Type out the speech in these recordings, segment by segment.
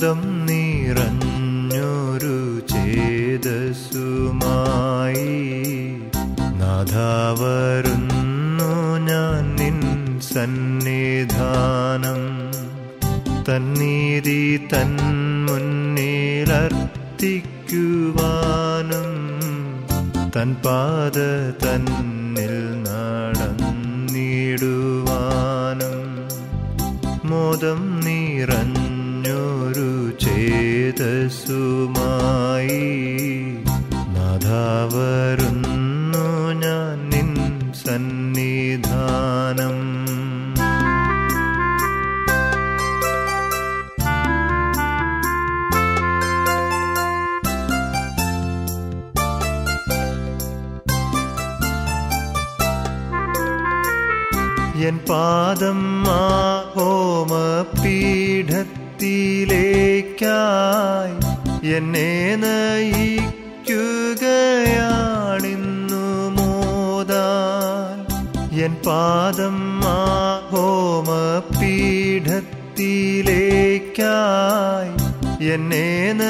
മോദം നിറഞ്ഞൊരു ചേതസുമായി നാഥ വരുന്നു ഞാൻ നിൻ സന്നിധാനം തന്നീതി തൻ മുന്നിലർത്തിക്കുവാനും തൻ പാത തന്നിൽ നടന്നിടുവാനും മോദം നിറഞ്ഞൊരു ചേതസുമായി നാഥ വരുന്നു ഞാൻ നിൻ സന്നിധാനം എൻ പാദം ആ ഹോമപീഠത്തിലേക്കായി എന്നെ നയിക്കുകയാണിന്നു മോദാൻ എൻ പാദം ആ ഹോമപീഠത്തിലേക്കായി എന്നെ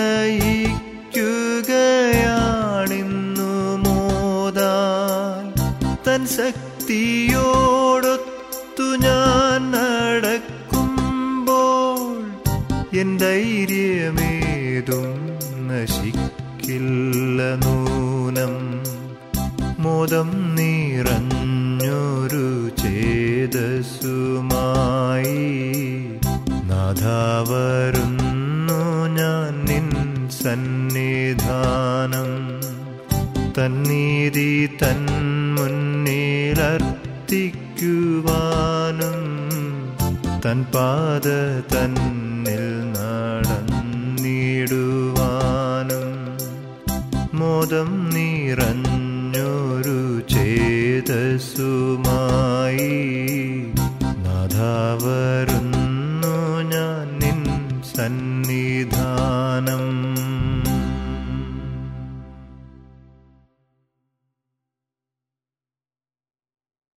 നയിക്കുകയാണിന്നു മോദാൻ തൻ ശക്തിയോടൊത്തു ഞാൻ നടക്കുമ്പോൾ എൻ ധൈര്യമേതും നശിക്കില്ല നൂനം മോദം നിറഞ്ഞൊരു ചേതസുമായി നാഥ വരുന്നു ഞാൻ നിൻ സന്നിധാനം തന്നീതി തൻ മുന്നിലർത്തിക്കുവാനും തൻ പാത തന്നിൽ നടന്നിടുവാനും മോദം നിറഞ്ഞൊരു ചേതസുമായി നാഥ വരുന്നു ഞാൻ നിൻ സന്നി